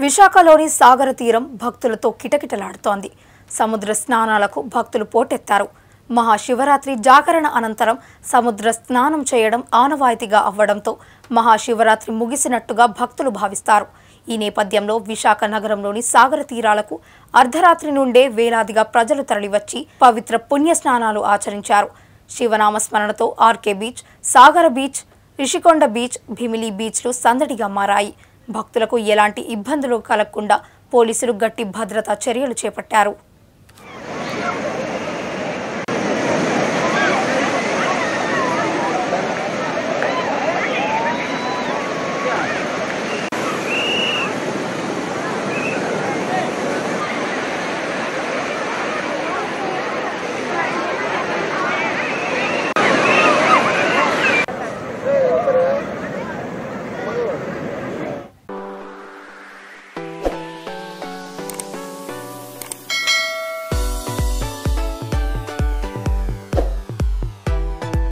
విశాఖలోని సాగర తీరం భక్తులతో కిటకిటలాడుతోంది సముద్ర స్నానాలకు భక్తులు పోటెత్తారు మహాశివరాత్రి జాగరణ అనంతరం సముద్ర స్నానం చేయడం ఆనవాయితీగా అవ్వడంతో మహాశివరాత్రి ముగిసినట్టుగా భక్తులు భావిస్తారు ఈ నేపథ్యంలో విశాఖ నగరంలోని సాగర తీరాలకు అర్ధరాత్రి నుండే వేలాదిగా ప్రజలు తరలివచ్చి పవిత్ర పుణ్య స్నానాలు ఆచరించారు శివనామ స్మరణతో RK beach Sagara beach Rushikonda beach Bheemili బీచ్లు సందడిగా మారాయి భక్తులకు ఎలాంటి ఇబ్బందులు కలగకుండా పోలీసులు గట్టి భద్రతా చర్యలు చేపట్టారు